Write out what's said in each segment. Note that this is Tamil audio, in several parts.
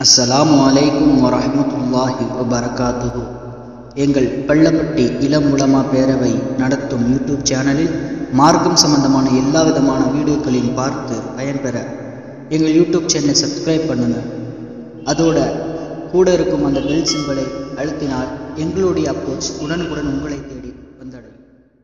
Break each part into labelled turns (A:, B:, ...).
A: அஸ்ஸலாமு அலைக்கும் வரஹ்மத்துல்லாஹி வபரகாத்துஹு எங்கள் பள்ளப்பட்டி இளம் உலமா பேரவை நடத்தும் யூடியூப் சேனலில் மார்க்கம் சம்பந்தமான எல்லா விதமான வீடியோக்களையும் பார்த்து பயன்பெற எங்கள் யூடியூப் சேனலை சப்ஸ்கிரைப் பண்ணுங்க அதோட கூட இருக்கும் அந்த பெல் சிம்பலை அழுத்தினால் எங்களுடைய அப்ரோச் உடனுக்குடன் உங்களை தேடி வந்தடையும்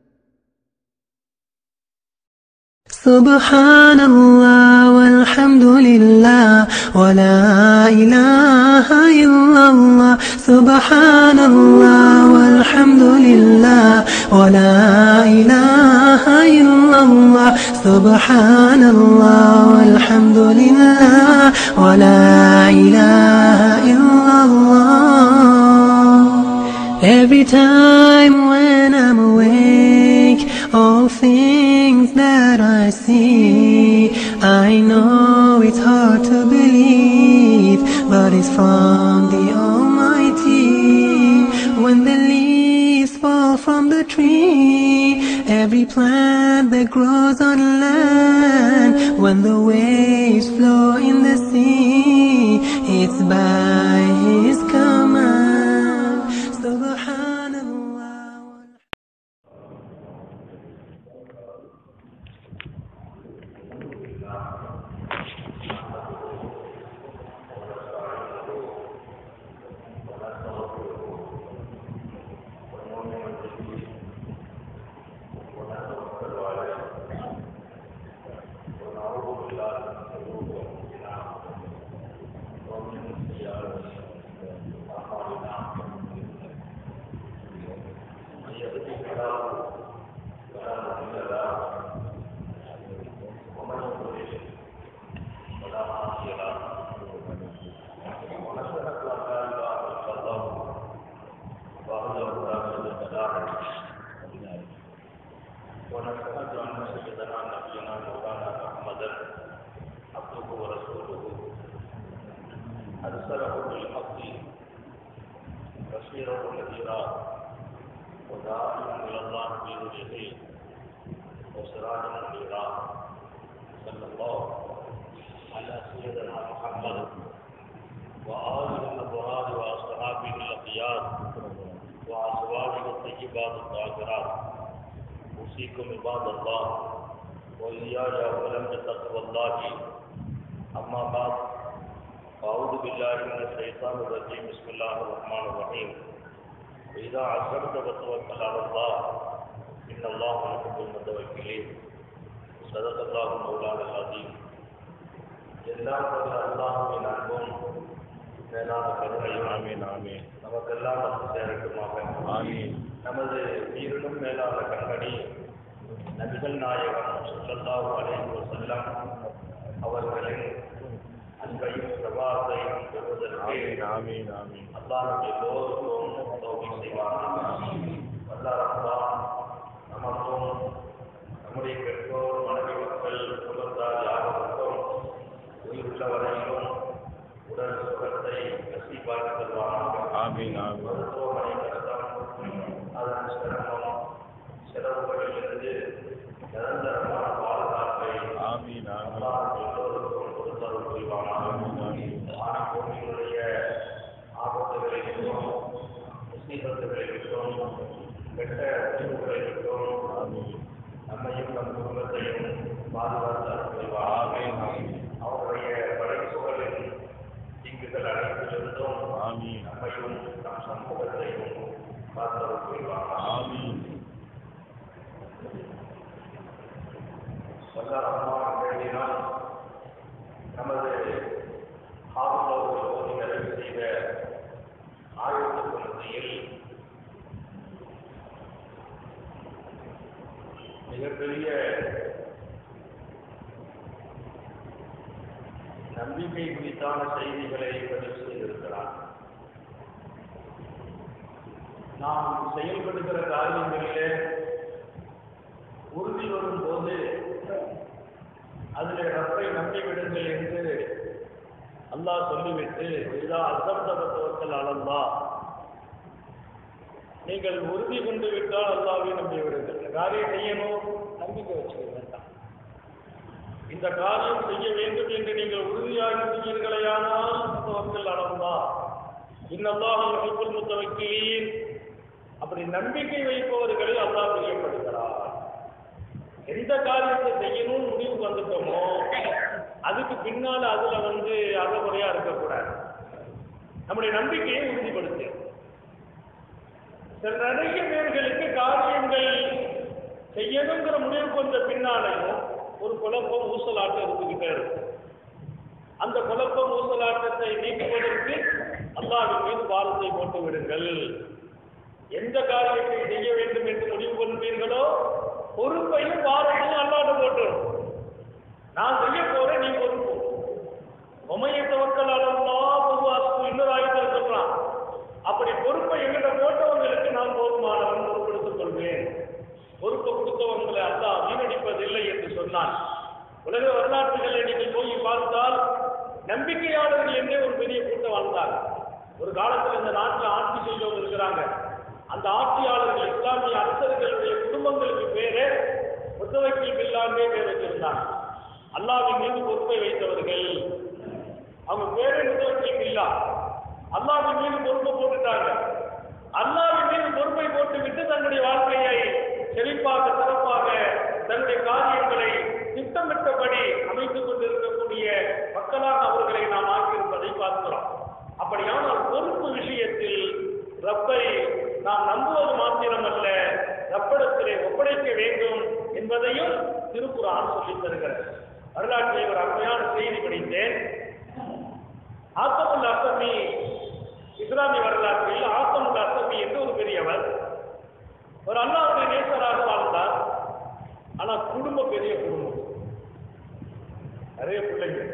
B: سبحان الله والحمد لله ولا إله إلا الله سبحان الله والحمد لله ولا إله إلا الله سبحان الله والحمد لله ولا إله إلا الله Every time when I'm awake, all things that I see, I know it's hard to believe, but it's from the Almighty. When the leaves fall from the tree, every plant that grows on land, when the waves flow in the sea, it's by His command. Subhanallah.
C: ونشهد أن سيدنا نبينا مولانا محمدا عبده ورسوله أرسله بالحق بشيرا ونذيرا وداعيا إلى الله بإذنه وسراجا منيرا صلى الله على سيدنا محمد وآله الأبرار وأصحابه الأخيار وأزواجه الطيبات الطاهرات أوصيكم عباد الله وإياي أولا بتقوى الله أما بعد أعوذ بالله من الشيطان الرجيم بسم الله الرحمن الرحيم وإذا عزمت فتوكل على الله إن الله يحب المتوكلين صدق الله مولانا العظيم எல்லாம் வல்ல அல்லாஹ்வின் அன்பும் மேலான கருணையும் ஆமீன் ஆமீன் நமக்கெல்லாம் வந்து சேரட்டுமாக ஆமீன் நமது உயிரினும் மேலான கண்மணி நபிகள் நாயகம் ஸல்லல்லாஹு அலைஹி வஸல்லம் அவர்களின் அன்பையும் பிரபாத்தையும் பெறுவதற்கு ஆமீன் ஆமீன் அல்லாஹ் நம் எல்லோருக்கும் தௌஃபீக் செய்வானாக அல்லாஹ் ரஹ்மான் நமக்கும் நம்முடைய பெற்றோர் மனைவி மக்கள் குடும்பத்தார் யாவருக்கும் உயிருள்ள வரையிலும் உடல் சுகத்தை நசீபாக்கி தருவானாக
D: ஆமீன் ஆமீன்
C: மருத்துவமனை கஷ்டம் அதன் சிரமம் செலவுகளிலிருந்து நிரந்தரமான பாதுகாப்பை
D: ஆமீன் ஆமீன்
C: அல்லாஹ் எல்லோருக்கும் கொடுத்தருள் புரிவானாக ஆன பூமியினுடைய ஆபத்துகளை விட்டும் முசீபத்துகளை விட்டும் கெட்ட முடிவுகளை விட்டும் நம்மையும் நம் குடும்பத்தையும் பாதுகாத்து அருள் புரிவானாக அவருடைய படைப்புகளின் தீங்குகள் அனைத்திலிருந்தும்
D: ஆமீன்
C: நம்மையும் நம் சமூகத்தையும் காத்தருள் புரிவானாக
D: ஆமீன்
C: வல்ல ரஹ்மான் வேண்டினால் நமது ஆபத்தோர்கள் ஓதி நிறைவு செய்த ஆயிரத்துக்கு மத்தியில் மிகப்பெரிய நம்பிக்கை குறித்தான செய்திகளை பதிவு செய்திருக்கிறார் நாம் செயல்படுகிற காரியங்களிலே உறுதி வரும்போது அதில் ரப்பை நம்பிவிடுங்கள் என்று அல்லாஹ் சொல்லிவிட்டு இதா அசப்தபத்தவர்கள் அளந்தா நீங்கள் உறுதி கொண்டு விட்டால் அல்லாவை நம்பி விடுங்கள் இந்த காரியம் செய்யணும் நம்பிக்கை வச்சுக்க வேண்டாம் இந்த காரியம் செய்ய வேண்டும் என்று நீங்கள் உறுதியாக இருந்தீர்களேயானால் தவக்கல் அலல்லா இன்னல்லாஹ் யுஹிப்புல் முத்தவக்கிலீன் அப்படி நம்பிக்கை வைப்பவர்களை அல்லாஹ் பிரியப்படுகிறார் எந்த காரியத்தை செய்யணும்னு முடிவுக்கு வந்துட்டோமோ அதுக்கு பின்னால அதுல வந்து அறகுறையா இருக்கக்கூடாது நம்முடைய நம்பிக்கையை உறுதிப்படுத்து சில நிறைய பேர்களுக்கு காரியங்கள் செய்யணுங்கிற முடிவுக்கு வந்த பின்னாலையும் ஒரு குழப்பம் ஊசலாட்டம் இருந்துகிட்டே இருக்கும் அந்த குழப்பம் ஊசலாட்டத்தை நீக்குவதற்கு அல்லாஹ்வின் மீது பாரத்தை போட்டு விடுங்கள் எந்த காரியத்தை செய்ய வேண்டும் என்று முடிவு கொள்வீர்களோ பொறுப்பையும் பாரத்தையும் அல்லாத போட்டுரும் நான் செய்ய போறேன் நீ பொறுப்பு உமையை தவக்கல் அளவா பொதுவாக இன்னொரு ஆயுதம் சொல்றான் அப்படி பொறுப்பை எங்கிட்ட போட்டவங்களுக்கு நான் போதுமானவன் பொறுப்பெடுத்துக் கொள்வேன் பொறுப்பை கொடுத்தவங்களை அல்லாஹ் வீணடிப்பதில்லை என்று சொன்னான் உலக வரலாற்றுகளை நீங்கள் போய் பார்த்தால் நம்பிக்கையாளர்கள் என்றே ஒரு பெரிய கூட்டம் வாழ்ந்தார் ஒரு காலத்தில் இந்த நாட்டில் ஆட்சி செய்தவங்க இருக்கிறாங்க அந்த ஆட்சியாளர்கள் இஸ்லாமிய அரசர்களுடைய குடும்பங்களுக்கு பேரு முத்தவக்கில் பில்லாமே பேர் வச்சிருந்தாங்க அல்லாவின் மீது பொறுப்பை வைத்தவர்கள் அவங்க பேரே முத்தவக்கில் பில்லா அல்லாவின் மீது பொறுப்பை போட்டுட்டாங்க அல்லாவின் மீது பொறுப்பை போட்டுவிட்டு தன்னுடைய வாழ்க்கையை செழிப்பாக சிறப்பாக தன்னுடைய காரியங்களை திட்டமிட்டபடி அமைத்துக் கொண்டிருக்கக்கூடிய மக்களாக அவர்களை நாம் ஆக்கியிருப்பதை பார்க்கிறோம் அப்படியானால் பொறுப்பு விஷயத்தில் ரப்பை நாம் நம்புவது மாத்திரமல்ல ரப்பிடத்திலே ஒப்படைக்க வேண்டும் என்பதையும் திருக்குறான் சொல்லித் தருகிறது வரலாற்றில் ஒரு அருமையான செய்தி படித்தேன் ஆத்தமுல் அசமி இஸ்லாமிய வரலாற்றில் ஆத்தமுல் அசமி என்று ஒரு பெரியவர் ஒரு அல்லாவுடைய நேசராக வாழ்ந்தார் ஆனா குடும்பம் பெரிய குடும்பம் நிறைய பிள்ளைங்க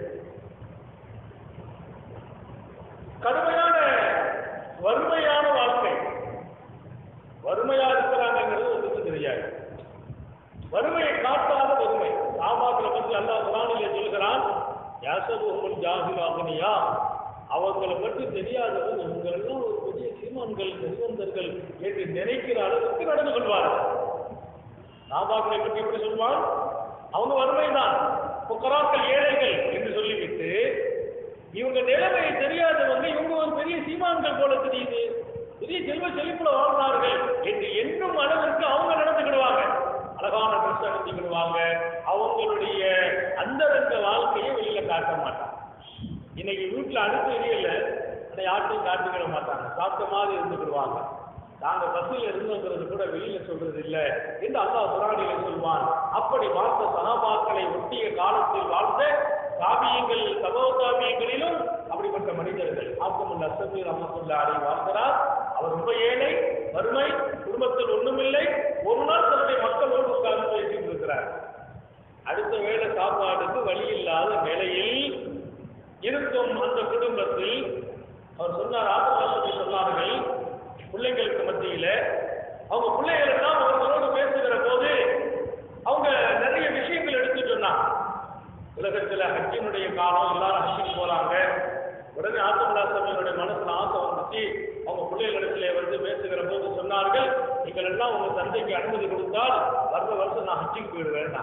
C: கடுமையான வறுமையான வாழ்க்கை வறுமையா இருக்கிறாங்கிறது ஒன்றுக்கு தெரியாது வறுமையை காட்டாத வறுமை சாபாக்களை பற்றி அல்லாஹ் குரானிலே சொல்கிறான் யாசது உங்கள் ஜாகிராகனியா அவர்களை பற்றி தெரியாதவன் இவங்களெல்லாம் ஒரு பெரிய சீமான்கள் செல்வந்தர்கள் என்று நினைக்கிற அளவுக்கு நடந்து கொள்வார்கள் சாபாக்களை பற்றி எப்படி சொல்வான் அவங்க வறுமைதான் புக்கராக்கள் ஏழைகள் என்று சொல்லிவிட்டு இவங்க நிலைமையை தெரியாதவங்க இவங்க ஒரு பெரிய சீமான்கள் போல தெரியுது பெரிய செல்வ செழிப்புல வாழ்ந்தார்கள் என்று எண்ணும் அளவிற்கு அவங்க நடந்துக்கிடுவாங்க அழகான ட்ரெஸ் அணிஞ்சுக்கிடுவாங்க அவங்களுடைய அந்தரங்க வாழ்க்கையை வெளியில காட்ட மாட்டாங்க இன்னைக்கு வீட்டுல அடுப்பு எரியல அதை யார்ட்டையும் காட்டிக்கிட மாட்டாங்க சாப்பிட்ட மாதிரி இருந்துக்கிடுவாங்க நாங்க பஸ்ஸில் இருந்தோங்கிறது கூட வெளியில சொல்றது இல்ல என்று அல்லாஹ் குரானில சொல்வான் அப்படி வாழ்ந்த சகாபாக்களை ஒட்டிய காலத்தில் வாழ்ந்த காவியங்கள் சபவ காவியங்களிலும் அப்படிப்பட்ட மனிதர்கள் ஆக்கமுள்ள அசமீர் அம்மத்துள்ள அடை வாழ்கிறார் அவர் ரொம்ப ஏழை வறுமை குடும்பத்தில் ஒண்ணுமில்லை ஒரு நாள் தன்னுடைய மக்களோடு உட்கார்ந்து பேசிட்டு இருக்கிறார் அடுத்த வேளை சாப்பாடுக்கு வழி இல்லாத நிலையில் இருக்கும் அந்த குடும்பத்தில் அவர் சொன்னார் ஆசிரியர் சொன்னார்கள் பிள்ளைங்களுக்கு மத்தியில அவங்க பிள்ளைகள் எல்லாம் அவர்களோடு பேசுகிற போது அவங்க நிறைய விஷயங்கள் எடுத்து சொன்னாங்க உலகத்துல ஹஜ்ஜினுடைய காலம் எல்லாரும் ஹஜ்ஜிக்கு போறாங்க உடனே ஆத்தமுல்லா சமையனுடைய மனசுல ஆசை வந்துச்சு அவங்க பிள்ளைகளிடத்திலே வந்து பேசுகிற போது சொன்னார்கள் நீங்கள் எல்லாம் உங்க தந்தைக்கு அனுமதி கொடுத்தால் வருட வருஷம் நான் ஹஜ்ஜிக்கு போயிடுவேன்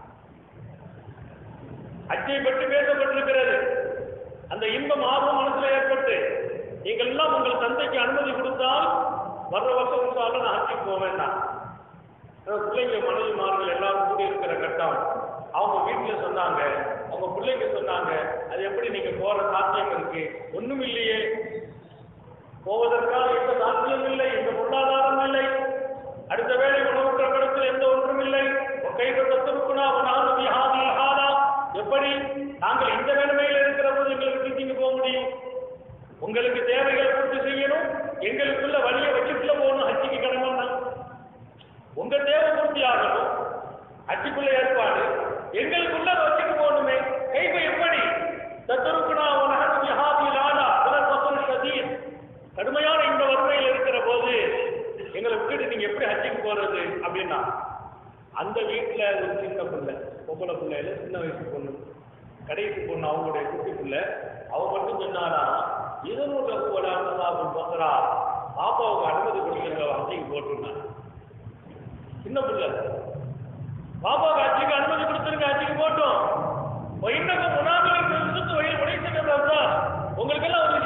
C: ஹஜ்ஜை பற்றி பேசப்பட்டிருக்கிறது அந்த இன்பம் ஆர்வம் மனசுல ஏற்பட்டு நீங்கள் எல்லாம் உங்கள் தந்தைக்கு அனுமதி கொடுத்தால் வர்ற வருஷம் கொடுத்தாலும் நான் ஹஜ்ஜிக்கு போவேன் நான் பிள்ளைங்க மனைவிமார்கள் எல்லாரும் கூடி இருக்கிற கட்டம் அவங்க வீட்டுல சொன்னாங்க அவங்க பிள்ளைங்க சொன்னாங்க அது எப்படி நீங்க போற சாத்தியம் இருக்கு ஒண்ணும் இல்லையே போவதற்காக எந்த சாத்தியம் இல்லை எந்த பொருளாதாரம் இல்லை அடுத்த வேலை உணவுற்ற படத்தில் எந்த ஒன்றும் இல்லை கைது தத்துருக்குனா நானும் விஹாதா எப்படி நாங்கள் இந்த நிலைமையில் இருக்கிற போது எங்களுக்கு மீட்டிங்க போக முடியும் உங்களுக்கு தேவைகளை பூர்த்தி செய்யணும் எங்களுக்குள்ள வழியை வச்சுக்குள்ள போகணும் ஹஜ்ஜிக்கு கடமை உங்க தேவை பூர்த்தி ஆகணும் ஹஜ்ஜிக்குள்ள ஏற்பாடு எங்களுக்குள்ள வச்சுக்கு போகணுமே கைப எப்படி தத்தருக்குனா உனக்கு விஹாதி லாலா பிறர் பசு சதீர் கடுமையான இந்த வறுமையில் இருக்கிற போது எங்களை விட்டுட்டு நீங்க எப்படி ஹஜ்ஜிக்கு போறது அப்படின்னா அந்த வீட்டுல ஒரு சின்ன பிள்ளை பொம்பளை பிள்ளையில சின்ன வயசு பொண்ணு கடைசி பொண்ணு அவங்களுடைய குட்டி பிள்ளை அவ மட்டும் சொன்னாரா இதனோட சாப்பிடும் போகிறா பாப்பாவுக்கு அனுமதி கொடுத்துருங்க ஹஜ்ஜிக்கு போட்டுருந்தாங்க சின்ன பிள்ளை பாப்பாவுக்கு ஹஜ்ஜிக்கு அனுமதி கொடுத்துருங்க ஹஜ்ஜிக்கு போட்டோம் இன்னும் முன்னாடி வயல் உடைச்சிட்டு உங்களுக்கு எல்லாம் ஒரு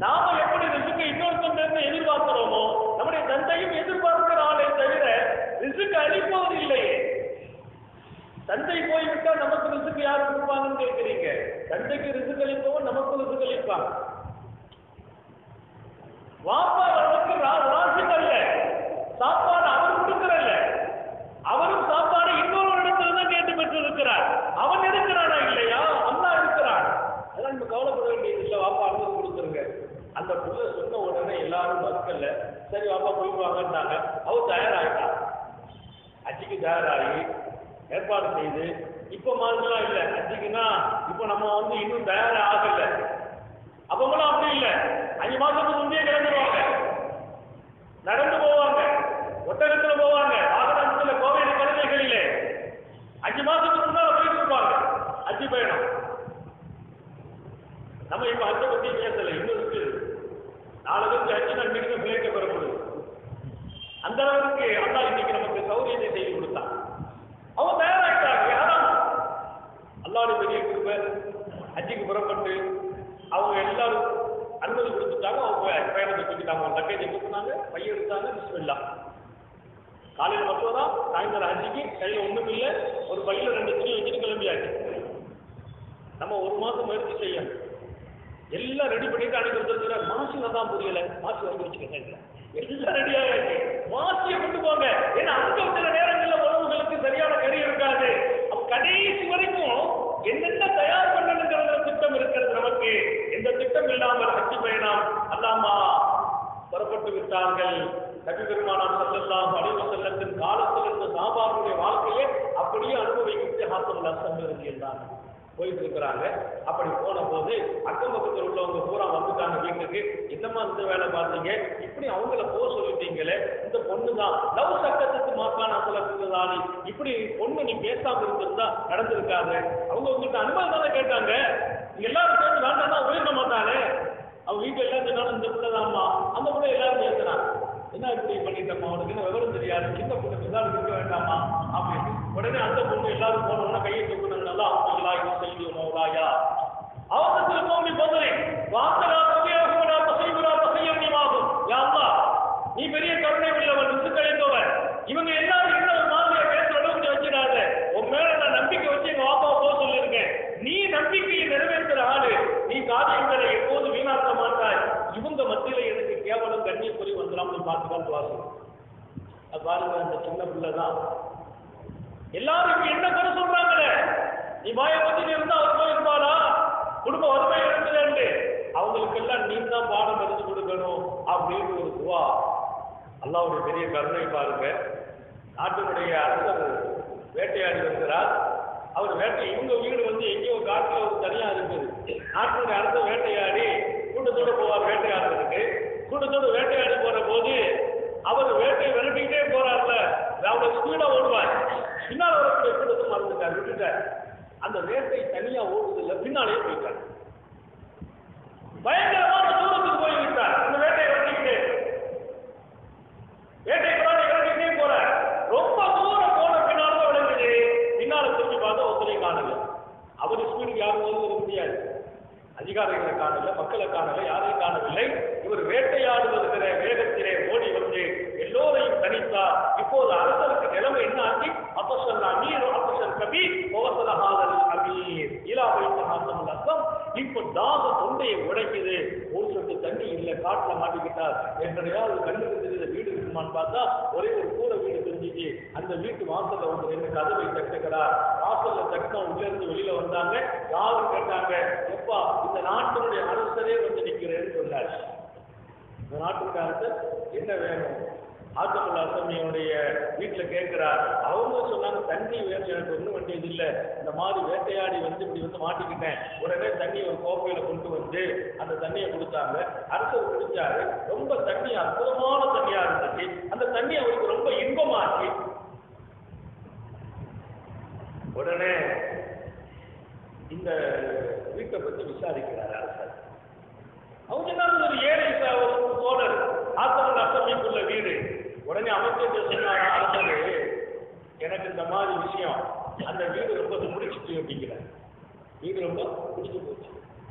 C: நாம எப்படி ரிசுக்கு இன்னொருத்தன் எதிர்பார்க்கிறோமோ நம்முடைய தந்தையும் எதிர்பார்க்கிற ஆளை தவிர ரிசுக்கு அளிப்பவர் இல்லையே தந்தை போய்விட்டா நமக்கு ரிசுக்கு யார் கொடுப்பாங்கன்னு கேட்கிறீங்க தந்தைக்கு ரிசுக்கு அளிப்பவன் நமக்கு ரிசுக்கு அளிப்பாங்க வாப்பா நமக்கு ரா- ராசிக் அல்ல சாப்பாடு அவர் கொடுக்கறல்ல அவரும் சாப்பாடு இன்னொரு இடத்துல தான் கேட்டு பெற்று இருக்கிறார் அவன் இருக்கிறானா இல்லையா அண்ணா இருக்கிறான் அதெல்லாம் நம்ம கவலைப்பட வேண்டியது இல்லை வாப்பா அனுமதி கொடுத்துருங்க அந்த புள்ள சொன்ன உடனே எல்லாரும் மறுக்கல சரி வாப்பா போயிட்டு வாங்கன்னாங்க அவர் தயாராகிட்டான் அஜிக்கு தயாராகி ஏற்பாடு செய்து இப்ப மாதிரிலாம் இல்ல அஜிக்குன்னா இப்ப நம்ம வந்து இன்னும் தயார் ஆகல அப்பமெல்லாம் அப்படி இல்ல அஞ்சு மாசத்துக்கு முந்தைய கிளம்பிடுவாங்க நடந்து போவாங்க ஒட்டகத்துல போவாங்க வாகனத்துல கோவில் கழுதைகளிலே அஞ்சு மாசத்துக்கு முன்னால போயிட்டு இருப்பாங்க அஜி பயணம் நம்ம இப்ப அஜை பத்தி பேசல இன்னும் இருக்கு நாலு பேருக்கு அஞ்சு நாள் இன்னைக்கு பிழைக்க பெற முடியும் அந்த அளவுக்கு அல்லாஹ் இன்னைக்கு நமக்கு சௌரியத்தை செய்து கொடுத்தான் அவங்க தயாராகிட்டாங்க யாரா அல்லாஹ்வுடைய பெரிய கிருபை ஹஜ்ஜுக்கு புறப்பட்டு அவங்க எல்லாரும் அனுமதி கொடுத்துட்டாங்க அவங்க போய் பயணத்தை தூக்கிட்டாங்க அவங்க லக்கேஜை தூக்குனாங்க பையன் எடுத்தாங்க பிஸ்மில்லா காலையில் மட்டும் தான் சாயந்தரம் அஞ்சுக்கு கையில் ஒண்ணும் இல்லை ஒரு பையில ரெண்டு துணி வச்சுட்டு கிளம்பியாச்சு நம்ம ஒரு மாசம் முயற்சி செய்யணும் எல்லாம் ரெடி பண்ணிட்டு அனுப்பிடுறது மாசில தான் புரியல மாசி வாங்கி வச்சுக்கோங்க எல்லாம் ரெடி ஆகாச்சு மாசியை கொண்டு போங்க ஏன்னா அங்க சில நேரங்கள்ல உணவுகளுக்கு சரியான கறி இருக்காது அப்ப கடைசி வரைக்கும் என்னென்ன தயார் பண்ணணுங்கிற திட்டம் இருக்கிறது நமக்கு எந்த திட்டம் இல்லாமல் ஹஜ்ஜி பயணம் அல்லாமா புறப்பட்டு விட்டார்கள் நபி பெருமானார் ஸல்லல்லாஹு அலைஹி வஸல்லத்தின் காலத்தில் இருந்த சாபாவுடைய வாழ்க்கையை அப்படியே அனுபவிக்கிட்டு ஹாசம் லசம் இருந்தாங்க போயிட்டு இருக்கிறாங்க அப்படி போன போது அக்கம் பக்கத்தில் உள்ளவங்க பூரா வந்துட்டாங்க வீட்டுக்கு என்னம்மா இந்த வேலை பார்த்தீங்க இப்படி அவங்கள போக சொல்லிட்டீங்களே இந்த பொண்ணு தான் லவ் சக்கத்துக்கு மாக்கான அசலத்துதானி இப்படி பொண்ணு நீ பேசாம இருந்திருந்தா நடந்திருக்காது அவங்க உங்கள்கிட்ட அனுமதி தானே கேட்டாங்க நீங்க எல்லாரும் சேர்ந்து வேண்டாம்னா உயர்ந்த மாட்டானே அவங்க வீட்டுல எல்லாம் சொன்னாலும் இந்த பிள்ளைதாம்மா அந்த பிள்ளை எல்லாரும் பேசுறான் என்ன இப்படி பண்ணிட்டோம்மா அவனுக்கு என்ன விவரம் தெரியாது சின்ன பொண்ணுக்கு எல்லாரும் இருக்க வேண்டாமா அப்படின்னு உடனே அந்த பொண்ணு எல்லாரும் போனோம்னா கையை தூக்கணும் நல்லா அவங்களா இது செய்தி மௌலாயா அவசரத்தில் போகி போகிறேன் வாசலா தவியாகுமடா தசைகுரா தசையம் நீமாகும் யாருலா நீ பெரிய கருணை உள்ளவன் விசு கழிந்தவன் இவங்க எல்லாரும் என்ன ஒரு மாதிரியா பேசுற அளவுக்கு வச்சிடாத உன் மேல நான் நம்பிக்கை வச்சு எங்க வாப்பாவை போக சொல்லிருக்கேன் நீ நம்பிக்கையை நிறைவேற்றுற ஆளு நீ காரியங்களை எப்போது வீணாக்க மாட்டாய் இவங்க மத்தியில எனக்கு கேவலம் கண்ணிய குறை வந்துடாமல் பார்த்துதான் வாசல் அது பாருங்க அந்த சின்ன பிள்ளை தான் எல்லாரும் இப்ப என்ன கரு சொல்றாங்களே நீ வாய பத்தி இருந்தா அவர் போயிருப்பாரா குடும்ப வறுமை இருக்குதுன்னு அவங்களுக்கு எல்லாம் நீ தான் பாடம் எடுத்து கொடுக்கணும் அப்படின்னு ஒரு துவா அல்லாவுடைய பெரிய கருணை பாருங்க நாட்டினுடைய அரசர் வேட்டையாடி வருகிறார் அவர் வேட்டை இவங்க வீடு வந்து எங்கேயோ காட்டுல ஒரு தனியா இருக்குது நாட்டினுடைய அரசர் வேட்டையாடி கூட்டத்தோட போவார் வேட்டையாடுறதுக்கு கூட்டத்தோட வேட்டையாடி போற போது அவர் வேட்டை விரட்டிக்கிட்டே போறாருல அவர் ஸ்பீடா ஓடுவார் பின்னால் வரக்கூடிய கூட்டத்தை மறந்துட்டார் விட்டுட்டார் அந்த வேட்டை தனியா ஓடுது இல்ல பின்னாலே போயிட்டார் பயங்கரமான தூரத்துக்கு போய் விட்டார் அந்த வேட்டையை விரட்டிக்கிட்டே வேட்டை பிராணி விரட்டிக்கிட்டே போறார் ரொம்ப தூரம் போன பின்னால தான் விளங்குது பின்னால திரும்பி பார்த்தா ஒருத்தரையும் காணல அவர் ஸ்பீடுக்கு யாரும் வந்து வர முடியாது அதிகாரிகளை காணல மக்களை காணல யாரையும் காணவில்லை இவர் வேட்டையாடு வருகிற வேகத்திலே ஓடி வந்து எல்லோரையும் தனித்தார் இப்போது அரசருக்கு நிலைமை என்ன ஆச்சு அப்பசல் அமீர் அப்பசல் கபீர் ஓசலஹாதல் அமீர் இலா வைத்த ஹாசம் அர்த்தம் இப்போ தாக தொண்டையை உடைக்குது ஒரு சொட்டு தண்ணி இல்ல காட்டுல மாட்டிக்கிட்டார் என்றையாவது கண்ணுக்கு தெரிஞ்ச வீடு இருக்குமான்னு பார்த்தா ஒரே ஒரு கூரை வீடு தெரிஞ்சுச்சு அந்த வீட்டு வாசல்ல வந்து ரெண்டு கதவை தட்டுகிறார் வாசல்ல தட்டின உள்ள இருந்து வெளியில வந்தாங்க யாரும் கேட்டாங்க எப்பா இந்த நாட்டினுடைய அரசரே வந்து நிக்கிறேன்னு சொன்னார் இந்த நாட்டுக்கு அரசர் என்ன வேணும் ஆத்தமுல்லா அசமியுடைய வீட்டுல கேட்கிறார் அவங்க சொன்னாங்க தண்ணி வேணும் எனக்கு ஒண்ணும் வேண்டியது இல்ல இந்த மாதிரி வேட்டையாடி வந்து இப்படி வந்து மாட்டிக்கிட்டேன் உடனே தண்ணி ஒரு கோப்பையில கொண்டு வந்து அந்த தண்ணியை கொடுத்தாங்க அரசர் குடிச்சாரு ரொம்ப தண்ணி அற்புதமான தண்ணியா இருந்துச்சு அந்த தண்ணி அவருக்கு ரொம்ப இன்பமாச்சு உடனே இந்த வீட்டை பத்தி விசாரிக்கிறார் அரசர் அவங்க சொன்னாங்க ஒரு ஏழை ச- ஒரு தோழர் ஆத்தமன் அசமிக்குள்ள வீடு உடனே அமைச்சர் சொன்னாரா அரசரு எனக்கு இந்த மாதிரி விஷயம் அந்த வீடு ரொம்ப முடிச்சுட்டு அப்படிங்கிறார் வீடு ரொம்ப பிடிச்சு போச்சு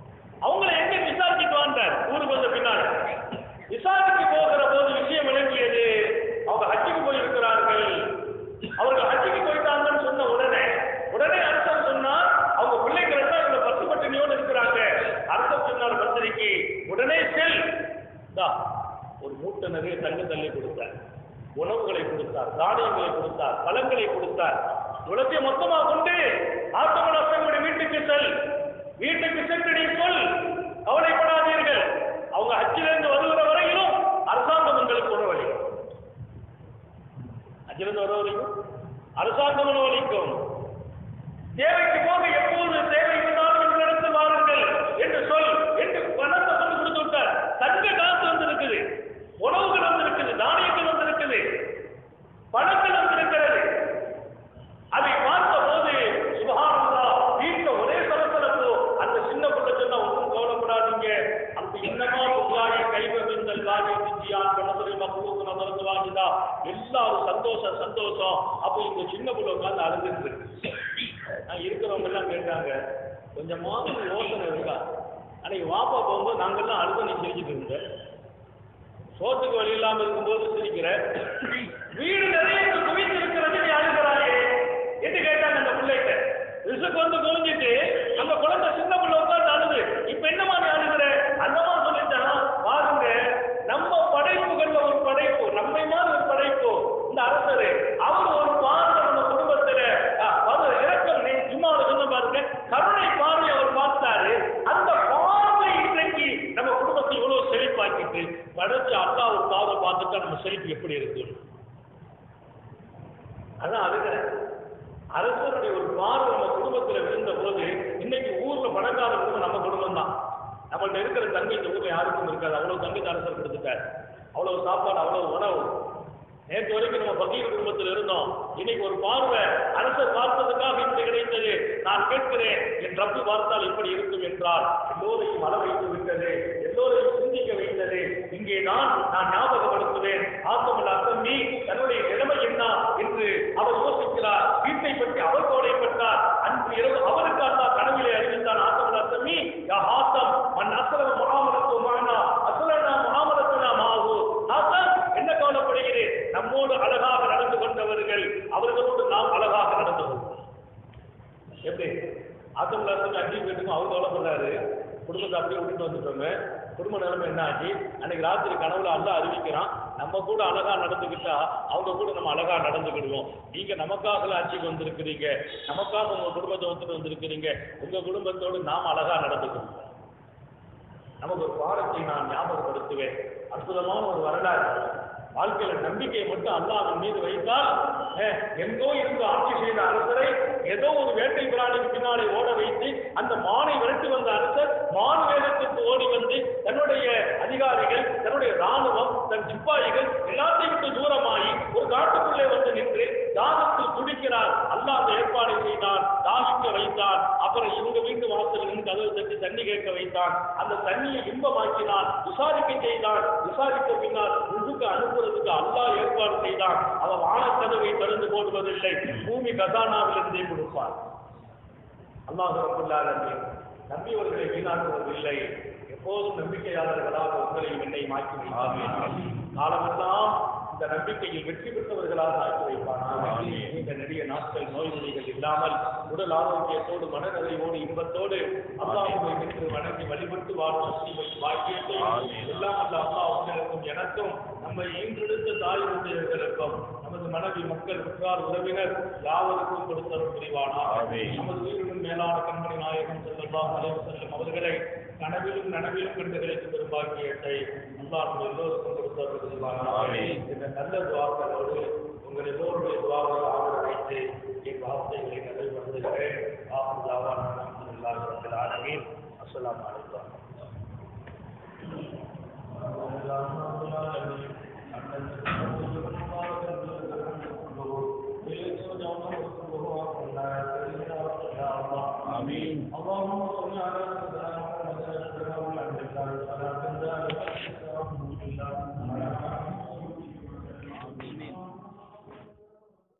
C: அவங்கள எங்க விசாரிச்சுட்டு வந்தார் ஊருக்கு வந்த பின்னால விசாரிக்க போகிற போது விஷயம் விளங்கியது அவங்க ஹஜ்ஜுக்கு போயிருக்கிறார்கள் அவர்கள் ஹஜ்ஜுக்கு போயிட்டாங்கன்னு சொன்ன உடனே உடனே அரசர் சொன்னார் அவங்க பிள்ளைகள் எல்லாம் இவ்வளவு பத்து பட்டினியோடு இருக்கிறாங்க அரசர் சொன்னார் பத்திரிக்கை உடனே செல் இந்தா, ஒரு மூட்டை நிறைய தங்க தள்ளி கொடுத்தார் உணவுகளை கொடுத்தார் தானியங்களை கொடுத்தார் பழங்களை கொடுத்தார் இவ்வளத்தையும் மொத்தமா கொண்டு ஆத்தமனசங்களுடைய வீட்டுக்கு செல் வீட்டுக்கு சென்று நீ சொல் கவலைப்படாதீர்கள் அவங்க ஹஜ்ஜிலிருந்து வருகிற வரையிலும் அரசாங்கம் உங்களுக்கு உணவளிக்கும் ஹஜ்ஜிலிருந்து வர வரைக்கும் அரசாங்கம் உணவளிக்கும் தேவைக்கு போக எப்போது தேவை இருந்தாலும் இந்த இடத்தில் வாருங்கள் என்று சொல் என்று பணத்தை கொண்டு கொடுத்து விட்டார் தங்க காசு வந்திருக்குது உணவுகள் வந்திருக்குது தானியங்கள் வந்திருக்குது பணங்கள் வந்திருக்கிறது அதை பார்த்த போது சுபஹானல்லா வீட்டுல ஒரே சலசலப்பு அந்த சின்ன பிள்ளை சொன்னா ஒன்றும் கவலைப்படாதீங்க அந்த இன்னமா புகாய கைவந்தல் காரிய விஜயான் கணவரை மக்களுக்கு நபர்ந்து வாங்கிதா எல்லாரும் சந்தோஷம் சந்தோஷம் அப்போ இந்த சின்ன பிள்ளை உட்கார்ந்து அழுதுட்டு இருக்கு நான் இருக்கிறவங்க எல்லாம் கேட்டாங்க கொஞ்சமாவது யோசனை இருக்கா அன்னைக்கு வாப்பா போகும்போது நாங்கெல்லாம் அழுத நீ சிரிச்சுட்டு இருந்த சோத்துக்கு வழி இல்லாம இருக்கும்போது சிரிக்கிற வீடு நிறைய இங்கு குவித்து இருக்கிறது நீ அழுகிறாயே என்று கேட்டாங்க அந்த பிள்ளைகிட்ட ரிசுக்கு வந்து குவிஞ்சிட்டு அந்த குழந்தை சின்ன பிள்ளை உட்கார்ந்து அழுது இப்ப என்னமா நீ அழுகுற அந்தமா சொல்லிட்டானா பாருங்க நம்ம படைப்புகள்ல ஒரு படைப்பு நம்மை மாதிரி ஒரு படைப்பு இந்த அரசரு அவர் ஒரு பார்வை நம்ம குடும்பத்துல அஹ், அவர் இறக்கம் நீ சும்மா ஒரு சொன்ன பாருங்க கருணை பார்வை அவர் பார்த்தாரு அந்த பார்வை இன்றைக்கு நம்ம குடும்பத்தை இவ்வளவு செழிப்பாக்கிட்டு படைச்சு அக்கா ஒரு பார்வை பார்த்துட்டா நம்ம செழிப்பு எப்படி இருக்கு அதான் அதுக்கு அரசருடைய ஒரு பார்வை நம்ம குடும்பத்துல விழுந்த போது இன்னைக்கு ஊர்ல பணக்கார குடும்பம் நம்ம குடும்பம் தான் நம்மள்ட்ட இருக்கிற தங்கி இந்த ஊர்ல யாருக்கும் இருக்காது அவ்வளவு தங்கி அரசர் கொடுத்துட்டார் அவ்வளவு சாப்பாடு அவ்வளவு உணவு நேற்று வரைக்கும் நம்ம பகீர் குடும்பத்தில் இருந்தோம் இன்னைக்கு ஒரு பார்வை அரசர் பார்த்ததுக்காக இப்படி கிடைத்தது நான் கேட்கிறேன் என் ரப்பு பார்த்தால் எப்படி இருக்கும் என்றால் எல்லோரையும் வர வைத்து விட்டது எல்லோரையும் சிந்திக்க வைத்தது இங்கே நான் நான் ஞாபகப்படுத்துவேன் ஆத்தமல் அசம்பி தன்னுடைய நிலைமை என்ன என்று அவர் யோசிக்கிறார் வீட்டை பற்றி அவர் கவலைப்பட்டார் அன்று இரவு அவருக்கு அல்லா கனவிலே அறிவித்தான் ஆத்தமல் அசம்பி யா ஆத்தம் மன் அசரவ முகாமலத்து மானா அசலனா முகாமலத்துனா மாவு ஆத்தம் என்ன கவலைப்படுகிறேன் நம்மோடு அழகாக நடந்து கொண்டவர்கள் அவர்களோடு நாம் அழகாக நடந்து கொள்வோம் எப்படி ஆத்தம் லட்சம் அஞ்சு பேருக்கும் அவர் கவலைப்படாரு குடும்பத்தை அப்படியே விட்டுட்டு வந்துட்டோமே குடும்ப நிலைமை என்ன ஆச்சு அன்னைக்கு ராத்திரி கனவுல அல்ல அறிவிக்கிறான் நம்ம கூட அழகா நடந்துக்கிட்டா அவங்க கூட நம்ம அழகா நடந்துக்கிடுவோம் நீங்க நமக்காக ஆட்சிக்கு வந்திருக்கிறீங்க நமக்காக உங்க குடும்பத்தை வந்துட்டு வந்திருக்கிறீங்க உங்க குடும்பத்தோடு நாம் அழகா நடந்துக்கணும் நமக்கு ஒரு பாடத்தை நான் ஞாபகப்படுத்துவேன் அற்புதமான ஒரு வரலாறு வாழ்க்கையில நம்பிக்கையை மட்டும் அல்லாஹ்வின் மீது வைத்தால் அஹ், எங்கோ இருந்து ஆட்சி செய்த அரசரை ஏதோ ஒரு வேட்டை பிராணிக்கு பின்னாலே ஓட வைத்து அந்த மானை விரட்டி வந்த அரசர் மான் வேகத்துக்கு ஓடி வந்து தன்னுடைய அதிகாரிகள் தன்னுடைய ராணுவம் தன் சிப்பாய்கள் எல்லாத்தையும் விட்டு தூரமாகி ஒரு காட்டுக்குள்ளே வந்து நின்று தாகத்தில் துடிக்கிறார் அல்லாஹ் அந்த ஏற்பாடை செய்தான் தாகிக்க வைத்தான் அப்புறம் இவங்க வீட்டு வாசல் இருந்து கதவு தட்டி தண்ணி கேட்க வைத்தான் அந்த தண்ணியை இன்பமாக்கினான் விசாரிக்க செய்தான் விசாரித்த பின்னால் ரிசுக்கு அனுப்புறதுக்கு அல்லாஹ் ஏற்பாடு செய்தான் அவன் வானக்கதவை திறந்து போடுவதில்லை பூமி கதானாவிலிருந்தே கொடுப்பான் அல்லாஹ் ரபுல்லாலமே நம்பியவர்களை வீணாக்குவதில்லை எப்போதும் நம்பிக்கையாளர்களாக உங்களையும் என்னை மாற்றி வைப்பார்கள் காலமெல்லாம் இந்த நம்பிக்கையில் வெற்றி பெற்றவர்களாக ஆக்கி வைப்பானாக நீண்ட நெடிய நாட்கள் நோய் நொடிகள் இல்லாமல் உடல் ஆரோக்கியத்தோடு மனநிறைவோடு இன்பத்தோடு அல்லாஹுவை நின்று வணங்கி வழிபட்டு வாழும் நசீபத் பாக்கியத்தை எல்லாம் அல்ல அல்லாஹ் உங்களுக்கும் எனக்கும் நம்மை ஈன்றெடுத்த தாயுடையவர்களுக்கும் நமது மனைவி மக்கள் உற்றார் உறவினர் யாவருக்கும் கொடுத்தவர் புரிவானா நமது உயிரினும் மேலான கண்மணி நாயகம் செல்லலாம் அலைவர் செல்லும் அவர்களை கனவிலும் நனவிலும் கண்டு கிடைக்கும் பெரும்பாக்கியத்தை அல்லாஹ் எல்லோருக்கும் கொடுத்தவர் புரிவானா இந்த நல்ல துவாக்களோடு உங்கள் எல்லோருடைய துவாவை ஆதர வைத்து என் வார்த்தைகளை நிறைவேற்றுகிறேன் ஆகும் தாவான அல்ஹம்துலில்லாஹி ரப்பில் ஆலமீன் அஸ்ஸலாமு அலைக்கும் آمين اللهم صل على سيدنا محمد وعلى آله وصحبه وسلم